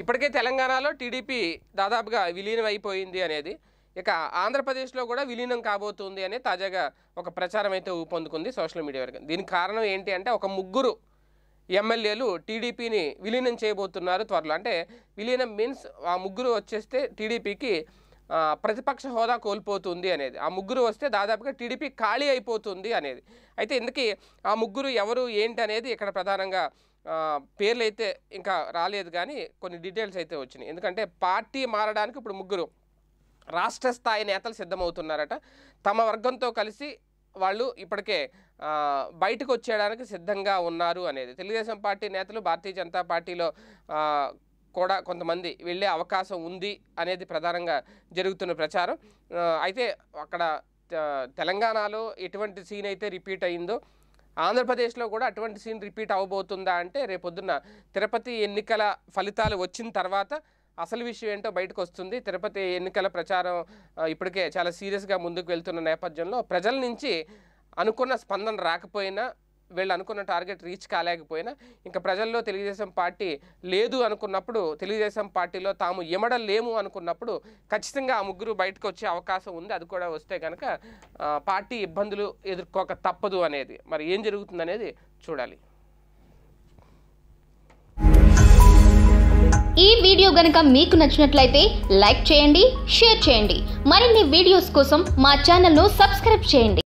ఇప్పటికే తెలంగాణలో టీడీపీ దాదాపుగా విలీనం అయిపోయింది అనేది ఇక ఆంధ్రప్రదేశ్లో కూడా విలీనం కాబోతుంది అనే తాజాగా ఒక ప్రచారం అయితే ఊపందుకుంది సోషల్ మీడియా వరకు దీనికి కారణం ఏంటి అంటే ఒక ముగ్గురు ఎమ్మెల్యేలు టీడీపీని విలీనం చేయబోతున్నారు త్వరలో అంటే విలీనం మీన్స్ ఆ ముగ్గురు వచ్చేస్తే టీడీపీకి ఆ, ప్రతిపక్ష హోదా కోల్పోతుంది అనేది ఆ ముగ్గురు వస్తే దాదాపుగా టీడీపీ ఖాళీ అయిపోతుంది అనేది అయితే ఇందుకీ ఆ ముగ్గురు ఎవరు ఏంటి అనేది ఇక్కడ ప్రధానంగా ఆ, పేర్లు అయితే ఇంకా రాలేదు కానీ కొన్ని డీటెయిల్స్ అయితే వచ్చినాయి ఎందుకంటే పార్టీ మారడానికి ఇప్పుడు ముగ్గురు రాష్ట్ర స్థాయి నేతలు సిద్ధమవుతున్నారట తమ వర్గంతో కలిసి వాళ్ళు ఇప్పటికే ఆ, బయటకు వచ్చేయడానికి సిద్ధంగా ఉన్నారు అనేది తెలుగుదేశం పార్టీ నేతలు భారతీయ జనతా పార్టీలో ఆ, కూడా కొంతమంది వెళ్ళే అవకాశం ఉంది అనేది ప్రధానంగా జరుగుతున్న ప్రచారం ఆ, అయితే అక్కడ త- తెలంగాణలో ఎటువంటి సీన్ అయితే రిపీట్ అయిందో ఆంధ్రప్రదేశ్లో కూడా అటువంటి సీన్ రిపీట్ అవ్వబోతుందా అంటే రేపొద్దున తిరుపతి ఎన్నికల ఫలితాలు వచ్చిన తర్వాత అసలు విషయం ఏంటో బయటకు వస్తుంది తిరుపతి ఎన్నికల ప్రచారం ఆ, ఇప్పటికే చాలా సీరియస్గా ముందుకు వెళ్తున్న నేపథ్యంలో ప్రజల నుంచి అనుకున్న స్పందన రాకపోయినా వీళ్ళు అనుకున్న టార్గెట్ రీచ్ కాలేకపోయినా ఇంకా ప్రజల్లో తెలుగుదేశం పార్టీ లేదు అనుకున్నప్పుడు తెలుగుదేశం పార్టీలో తాము ఇమడలేము అనుకున్నప్పుడు ఖచ్చితంగా ఆ ముగ్గురు బయటకు వచ్చే అవకాశం ఉంది అది కూడా వస్తే కనుక ఆ, పార్టీ ఇబ్బందులు ఎదుర్కోక తప్పదు అనేది మరి ఏం జరుగుతుంది అనేది చూడాలి ఈ వీడియో గనుక మీకు నచ్చినట్లయితే లైక్ చేయండి షేర్ చేయండి మరిన్ని వీడియోస్ కోసం మా ఛానల్ను సబ్స్క్రైబ్ చేయండి